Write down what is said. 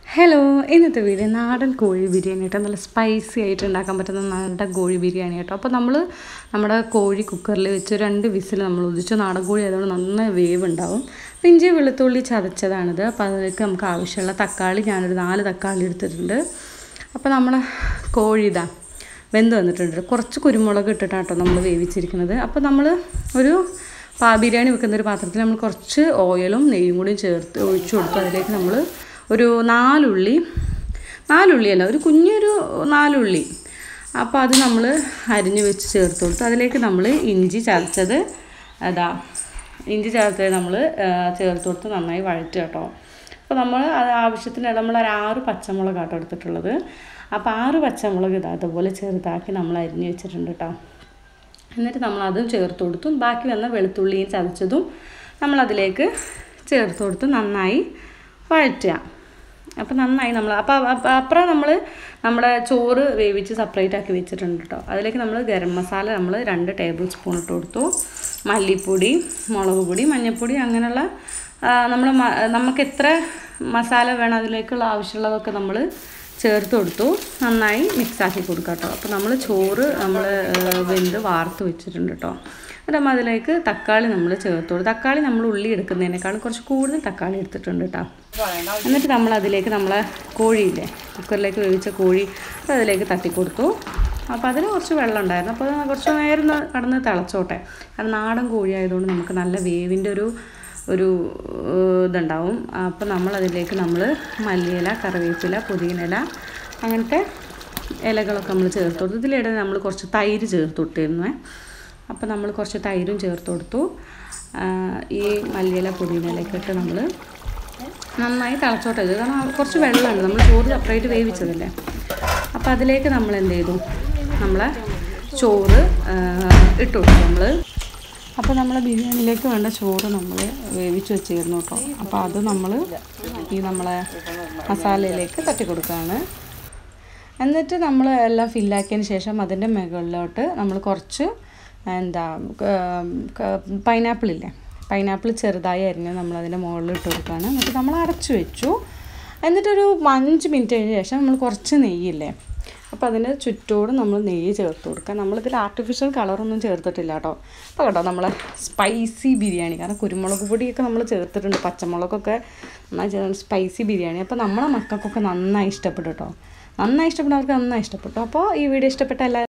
hello ഇന്നത്തെ video നാടൻ കോഴി ബിരിയാണി കേട്ടോ നല്ല സ്പൈസി ആയിട്ട് ഉണ്ടാക്കാൻ പറ്റുന്ന നാടൻ കോഴി ബിരിയാണി കേട്ടോ അപ്പോൾ നമ്മൾ നമ്മുടെ കോഴി കുക്കറിൽ വെച്ച് രണ്ട് വിസിൽ നമ്മൾ ഉദിച്ചു നാടൻ കോഴി ആയതുകൊണ്ട് നന്നായി വേവ് ഉണ്ടാവും അപ്പോൾ ഇഞ്ചി വെളുത്തുള്ളി ചതച്ചതാണിത് അപ്പോൾ അതിലേക്ക് നമുക്ക് ആവശ്യമുള്ള തക്കാളി ഞാനൊരു നാല് തക്കാളി എടുത്തിട്ടുണ്ട് അപ്പോൾ നമ്മൾ കോഴി ഇതാ വെന്ത് വന്നിട്ടുണ്ട് കുറച്ച് കുരുമുളക് ഇട്ടിട്ടാണ് കേട്ടോ നമ്മൾ വേവിച്ചിരിക്കുന്നത് അപ്പോൾ നമ്മൾ ഒരു പാ ബിരിയാണി വെക്കുന്ന ഒരു പാത്രത്തിൽ നമ്മൾ കുറച്ച് ഓയിലും നെയ്യും കൂടി ചേർത്ത് ഒഴിച്ചു കൊടുത്തു അതിലേക്ക് നമ്മൾ ഒരു നാലുള്ളി നാലുള്ളിയല്ല ഒരു കുഞ്ഞൊരു നാലുള്ളി അപ്പോൾ അത് നമ്മൾ അരിഞ്ഞ് വെച്ച് ചേർത്ത് കൊടുത്തു അതിലേക്ക് നമ്മൾ ഇഞ്ചി ചതച്ചത് അതാ ഇഞ്ചി ചതച്ചത് നമ്മൾ ചേർത്ത് കൊടുത്ത് നന്നായി വഴറ്റുക കേട്ടോ അപ്പോൾ നമ്മൾ അത് ആവശ്യത്തിന് നമ്മൾ ഒരു ആറ് പച്ചമുളക് കേട്ടോ എടുത്തിട്ടുള്ളത് അപ്പോൾ ആറ് പച്ചമുളക് ഇതാ അതുപോലെ ചെറുതാക്കി നമ്മൾ അരിഞ്ഞ് വെച്ചിട്ടുണ്ട് കേട്ടോ എന്നിട്ട് നമ്മൾ അതും ചേർത്ത് കൊടുത്തു ബാക്കി വന്ന വെളുത്തുള്ളിയും ചതച്ചതും നമ്മളതിലേക്ക് ചേർത്ത് കൊടുത്ത് നന്നായി വഴറ്റുക അപ്പോൾ നന്നായി നമ്മൾ അപ്പോൾ അപ്പുറം നമ്മൾ നമ്മുടെ ചോറ് വേവിച്ച് സെപ്പറേറ്റ് ആക്കി വെച്ചിട്ടുണ്ട് കേട്ടോ അതിലേക്ക് നമ്മൾ ഗരം മസാല നമ്മൾ രണ്ട് ടേബിൾ സ്പൂൺ ഇട്ട് കൊടുത്തു മല്ലിപ്പൊടി മുളക് പൊടി മഞ്ഞൾപ്പൊടി അങ്ങനെയുള്ള നമ്മൾ നമുക്ക് എത്ര മസാല വേണം അതിലേക്കുള്ള ആവശ്യമുള്ളതൊക്കെ നമ്മൾ ചേർത്ത് കൊടുത്തു നന്നായി മിക്സാക്കി കൊടുക്കുക കേട്ടോ അപ്പോൾ നമ്മൾ ചോറ് നമ്മൾ വെന്ത് വാർത്ത് വെച്ചിട്ടുണ്ട് കേട്ടോ എന്നിട്ട് അതിലേക്ക് തക്കാളി നമ്മൾ ചേർത്ത് കൊടുത്തു തക്കാളി നമ്മൾ ഉള്ളി എടുക്കുന്നതിനേക്കാളും കുറച്ച് കൂടുതൽ തക്കാളി എടുത്തിട്ടുണ്ട് കേട്ടോ എന്നിട്ട് നമ്മൾ അതിലേക്ക് നമ്മളെ കോഴിയില്ലേ കുക്കറിലേക്ക് വേവിച്ച കോഴി അത് അതിലേക്ക് തട്ടിക്കൊടുത്തു അപ്പോൾ അതിന് കുറച്ച് വെള്ളം ഉണ്ടായിരുന്നു അപ്പോൾ കുറച്ച് നേരം കടന്ന് തിളച്ചോട്ടെ കാരണം നാടൻ കോഴി ആയതുകൊണ്ട് നമുക്ക് നല്ല വേവിൻ്റെ ഒരു ഒരു ഇതുണ്ടാവും അപ്പോൾ നമ്മൾ അതിലേക്ക് നമ്മൾ മല്ലിയില കറിവേപ്പില പുതിനയില അങ്ങനത്തെ ഇലകളൊക്കെ നമ്മൾ ചേർത്ത് കൊടുത്തു ഇതിലിടെ നമ്മൾ കുറച്ച് തൈര് ചേർത്ത് കൊടുത്തിരുന്നു അപ്പോൾ നമ്മൾ കുറച്ച് തൈരും ചേർത്ത് കൊടുത്തു ഈ മല്ലിയില പുതിനയിലൊക്കെ ഇട്ട് നമ്മൾ നന്നായി തിളച്ചോട്ടെ ഇത് കാരണം കുറച്ച് വെള്ളമുണ്ട് നമ്മൾ ചോറ് സെപ്പറേറ്റ് വേവിച്ചതല്ലേ അപ്പോൾ അതിലേക്ക് നമ്മൾ എന്ത് ചെയ്തു നമ്മളെ ചോറ് ഇട്ട് കൊടുത്തു നമ്മൾ അപ്പോൾ നമ്മൾ ബിരിയാണിയിലേക്ക് വേണ്ട ചോറ് നമ്മൾ വേവിച്ച് വെച്ചിരുന്നു കേട്ടോ അപ്പോൾ അത് നമ്മൾ ഈ നമ്മളെ മസാലയിലേക്ക് തട്ടി കൊടുക്കുകയാണ് എന്നിട്ട് നമ്മൾ എല്ലാം ഫില്ലാക്കിയതിന് ശേഷം അതിൻ്റെ മുകളിലോട്ട് നമ്മൾ കുറച്ച് എന്താ പൈനാപ്പിൾ ഇല്ലേ പൈനാപ്പിൾ ചെറുതായി അരിഞ്ഞ് നമ്മൾ അതിൻ്റെ മുകളിൽ ഇട്ട് കൊടുക്കുകയാണ് എന്നിട്ട് നമ്മൾ അടച്ചു വെച്ചു എന്നിട്ടൊരു അഞ്ച് മിനിറ്റ് കഴിഞ്ഞ ശേഷം നമ്മൾ കുറച്ച് നെയ്യില്ലേ അപ്പോൾ അതിന് ചുറ്റോട് നമ്മൾ നെയ്യ് ചേർത്ത് കൊടുക്കുക നമ്മളിതിൽ ആർട്ടിഫിഷ്യൽ കളറൊന്നും ചേർത്തിട്ടില്ല കേട്ടോ അപ്പോൾ കേട്ടോ നമ്മളെ സ്പൈസി ബിരിയാണി കാരണം കുരുമുളക് പൊടിയൊക്കെ നമ്മൾ ചേർത്തിട്ടുണ്ട് പച്ചമുളകൊക്കെ നന്നായി ചേർത്ത് സ്പൈസി ബിരിയാണി അപ്പോൾ നമ്മളെ മക്കൾക്കൊക്കെ നന്നായി ഇഷ്ടപ്പെട്ടു കേട്ടോ നന്നായി ഇഷ്ടപ്പെട്ടവർക്ക് നന്നായി ഇഷ്ടപ്പെട്ടു അപ്പോൾ ഈ വീഡിയോ ഇഷ്ടപ്പെട്ട എല്ലാവരും